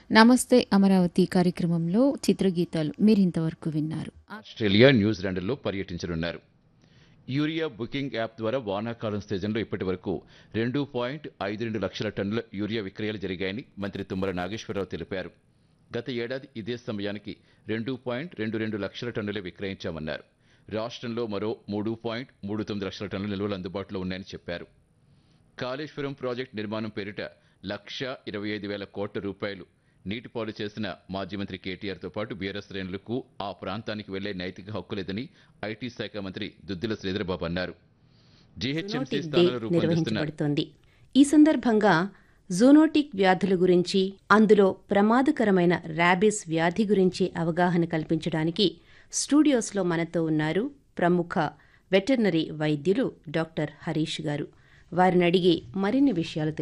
నమస్తే అమరావతి కార్యక్రమంలో చిత్రగీతాలు మీరు ఇంతవరకు విన్నారు ఆస్ట్రేలియా న్యూజిలాండ్లో పర్యటించనున్నారు యూరియా బుకింగ్ యాప్ ద్వారా వానాకాలం సీజన్లో ఇప్పటి వరకు రెండు పాయింట్ ఐదు రెండు లక్షల టన్నుల యూరియా విక్రయాలు జరిగాయని మంత్రి తుమ్మల నాగేశ్వరరావు తెలిపారు గత ఏడాది ఇదే సమయానికి రెండు పాయింట్ రెండు రెండు లక్షల టన్నులే విక్రయించామన్నారు రాష్ట్రంలో మరో మూడు పాయింట్ మూడు తొమ్మిది లక్షల టన్నుల నిల్వలు అందుబాటులో ఉన్నాయని చెప్పారు కాళేశ్వరం ప్రాజెక్టు నిర్మాణం పేరిట లక్ష ఇరవై ఐదు వేల కోట్ల రూపాయలు నీటిపాలు చేసిన మాజీ మంత్రి కేటీఆర్తో పాటు బీఆర్ఎస్ శ్రేణులకు ఆ ప్రాంతానికి వెళ్లే నైతిక హక్కు లేదని ఐటీ శాఖ మంత్రి దుద్దిల శ్రీధరబాబు అన్నారు జీహెచ్ఎంసీ జూనోటిక్ డే స్థానాలు రూపొందిస్తున్న నిర్వహించబడుతోంది ఈ సందర్భంగా జూనోటిక్ వ్యాధుల గురించి అందులో ప్రమాదకరమైన ర్యాబిస్ వ్యాధి గురించి అవగాహన కల్పించడానికి స్టూడియోస్లో మనతో ఉన్నారు ప్రముఖ వెటర్నరీ వైద్యులు డాక్టర్ హరీష్ గారు వారిని అడిగి మరిన్ని విషయాలు